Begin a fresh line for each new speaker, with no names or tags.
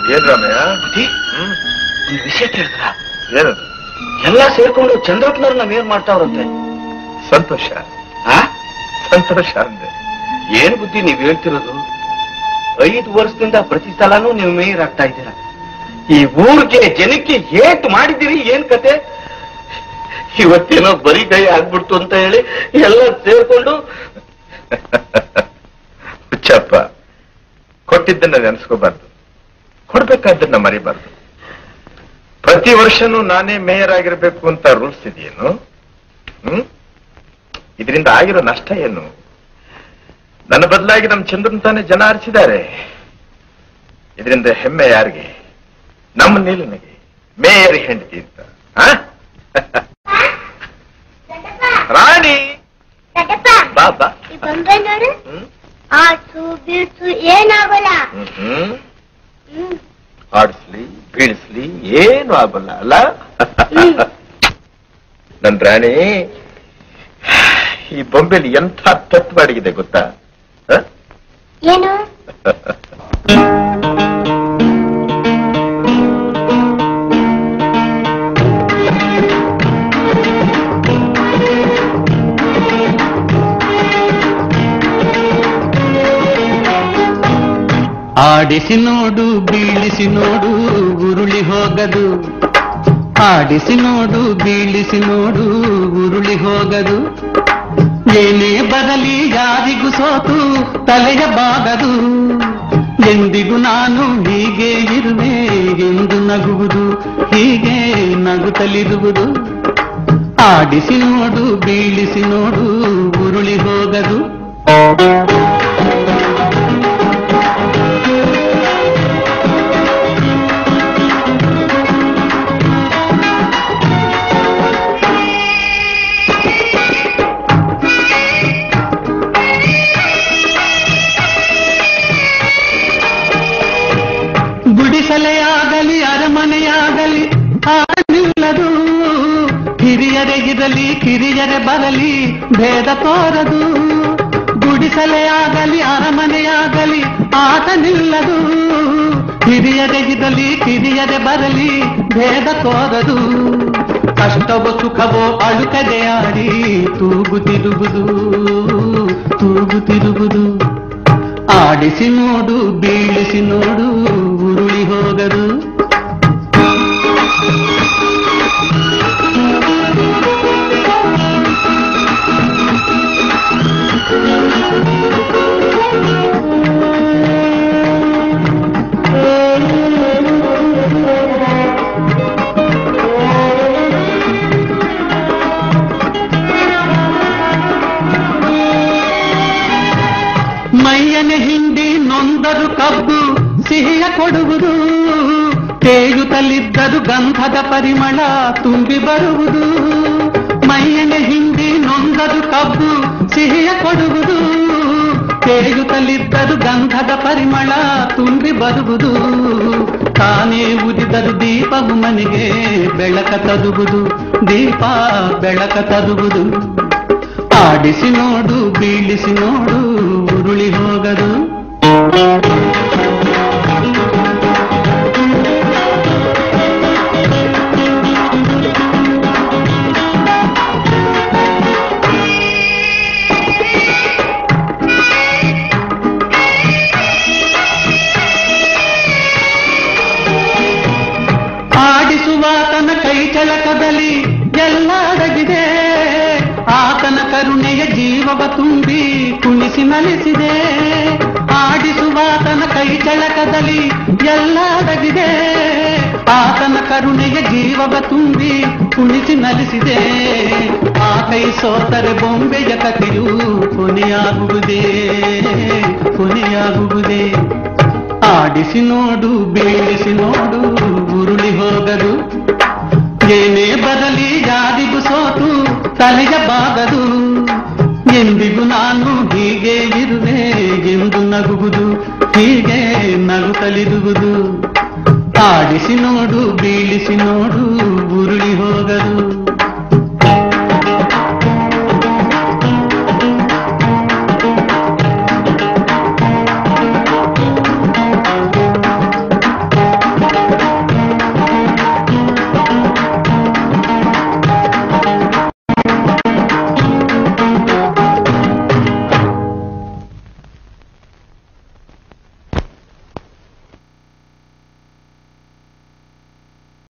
ಏನ್ ರಾಮಯ್ಯ
ಬುದ್ಧಿ
ಹ್ಮ್
ಒಂದು ವಿಷಯ ಕೇಳಿದ್ರ
ಏನದು
ಎಲ್ಲ ಸೇರ್ಕೊಂಡು ಚಂದ್ರಪ್ಪನವ್ರು ನಾವೇನ್ ಮಾಡ್ತಾವ್ರಂತೆ
ಸಂತೋಷ
ಆ
ಸಂತೋಷ ಅಂದೆ
ಏನ್ ಬುದ್ಧಿ ನೀವ್ ಹೇಳ್ತಿರೋದು ಐದು ವರ್ಷದಿಂದ ಪ್ರತಿ ಸಲನೂ ನೀವು ಮೇಯರ್ ಆಗ್ತಾ ಇದ್ದೀರಾ ಈ ಊರಿಗೆ ಜನಕ್ಕೆ ಏಟ್ ಮಾಡಿದ್ದೀರಿ ಏನ್ ಕತೆ ಇವತ್ತೇನೋ ಬರೀ ಕೈ ಆಗ್ಬಿಡ್ತು ಅಂತ ಹೇಳಿ ಎಲ್ಲ ಸೇರ್ಕೊಂಡು
ಹುಚ್ಚಪ್ಪ ಕೊಟ್ಟಿದ್ದನ್ನ ನೆನೆಸ್ಕೋಬಾರ್ದು ಕೊಡ್ಬೇಕಾದ್ದನ್ನ ಮರಿಬಾರ್ದು ಪ್ರತಿ ವರ್ಷನೂ ನಾನೇ ಮೇಯರ್ ಆಗಿರ್ಬೇಕು ಅಂತ ರೂಲ್ಸ್ ಇದೆಯೇನು ಹ್ಮ್ ಇದರಿಂದ ಆಗಿರೋ ನಷ್ಟ ಏನು ನನ್ನ ಬದಲಾಗಿ ನಮ್ಮ ಚಂದ್ರನ್ ತಾನೇ ಜನ ಆರಿಸಿದ್ದಾರೆ ಇದರಿಂದ ಹೆಮ್ಮೆ ಯಾರಿಗೆ ನಮ್ಮ ನೀಲನಿಗೆ ಮೇಯರ್ ಹೆಂಡತಿ ಅಂತ ಆ? ರಾಣಿ ಬಾ ಬಾ
ಈ ಬೊಂಬೆ ನೋಡು
ಹ್ಮ್
ಆಟು ಬೀಳ್ಸು ಏನಾಗಲ್ಲ
ಹ್ಮ್ ಹ್ಮ್
ಹ್ಮ್.
ಆಡಿಸ್ಲಿ ಬೀಳಿಸ್ಲಿ ಏನು ಆಗಲ್ಲ ಅಲ್ಲ
ಹ್ಮ್.
ನನ್ ರಾಣಿ ಈ ಬೊಂಬೆಲಿ ಎಂಥ ತತ್ವ ಅಡಗಿದೆ ಗೊತ್ತಾ ಹ?
ಏನು
ಆಡಿಸಿ ನೋಡು ಬೀಳಿಸಿ ನೋಡು ಉರುಳಿ ಹೋಗದು ಆಡಿಸಿ ನೋಡು ಬೀಳಿಸಿ ನೋಡು ಉರುಳಿ ಹೋಗದು ಏನೇ ಬರಲಿ ಯಾರಿಗೂ ಸೋತು ತಲೆಯ ಬಾಗದು ಎಂದಿಗೂ ನಾನು ಹೀಗೆ ಇರುವೆ ಎಂದು ನಗುವುದು ಹೀಗೆ ನಗುತ್ತಲಿರುವುದು ಆಡಿಸಿ ನೋಡು ಬೀಳಿಸಿ ನೋಡು ಉರುಳಿ ಹೋಗದು ಗುಡಿಸಲೇ ಆಗಲಿ ಅರಮನೆಯಾಗಲಿ ನಿಲ್ಲದು ಹಿರಿಯರೇ ಇರಲಿ ಕಿರಿಯರೇ ಬರಲಿ ಭೇದ ತೋರದು ಗುಡಿಸಲೇ ಆಗಲಿ ಅರಮನೆಯಾಗಲಿ ಆಟ ನಿಲ್ಲದು ಹಿರಿಯರೇ ಇರಲಿ ಕಿರಿಯರೇ ಬರಲಿ ಭೇದ ತೋರದು ಕಷ್ಟವೋ ಸುಖವೋ ಅಳುಕದೆ ಆಡಿ ತೂಗುತ್ತಿರುವುದು ತೂಗುತ್ತಿರುವುದು ಆಡಿಸಿ ನೋಡು ಬೀಳಿಸಿ ನೋಡು ಉರುಳಿ ಹೋಗದು ಮೈಯನ ಹಿಂಡಿ ನೊಂದರು ಕಬ್ಬು ಸಿಹಿಯ ಕೊಡುವುದು ತೇಯುತ್ತಲಿದ್ದರು ಗಂಧದ ಪರಿಮಳ ತುಂಬಿ ಬರುವುದು ಮೈಯನ ಹಿಂಡಿ ನೊಂದರು ಕಬ್ಬು ಸಿಹಿಯ ಕೊಡುವುದು ತೇಯುತ್ತಲಿದ್ದರು ಗಂಧದ ಪರಿಮಳ ತುಂಬಿ ಬರುವುದು ತಾನೇ ಉದಿದರು ದೀಪವು ಮನೆಗೆ ಬೆಳಕ ತರುವುದು ದೀಪ ಬೆಳಕ ತರುವುದು ಆಡಿಸಿ ನೋಡು ಬೀಳಿಸಿ ನೋಡು ಉರುಳಿ ಹೋಗದು ಆಡಿಸುವಾತನ ಕೈ ಚಳಕದಲ್ಲಿ ಎಲ್ಲ ಅಡಗಿದೆ ಆತನ ಕರುಣೆಯ ಜೀವವ ತುಂಬಿ ಕುಣಿಸಿ ನಲಿಸಿದೆ ಆಡಿಸುವಾತನ ಕೈ ಚಳಕದಲ್ಲಿ ಎಲ್ಲ ಅಡಗಿದೆ ಆತನ ಕರುಣೆಯ ಜೀವವ ತುಂಬಿ ಕುಣಿಸಿ ನಲಿಸಿದೆ ಆ ಕೈ ಸೋತರೆ ಬೊಂಬೆಯ ಕಥೆಯು ಕೊನೆಯಾಗುವುದೇ ಕೊನೆಯಾಗುವುದೇ ಆಡಿಸಿ ನೋಡು ಬೀಳಿಸಿ ನೋಡು ಉರುಳಿ ಹೋಗದು ಏನೇ ಬರಲಿ ಯಾರಿಗೂ ಸೋತು ತಲೆಯ ಬಾಗದು ಎಂದಿಗೂ ನಾನು ಹೀಗೆ ಇರುವೆ ಎಂದು ನಗುವುದು ಹೀಗೆ ನಗುತ್ತಲಿರುವುದು ಆಡಿಸಿ ನೋಡು ಬೀಳಿಸಿ ನೋಡು ಉರುಳಿ ಹೋಗದು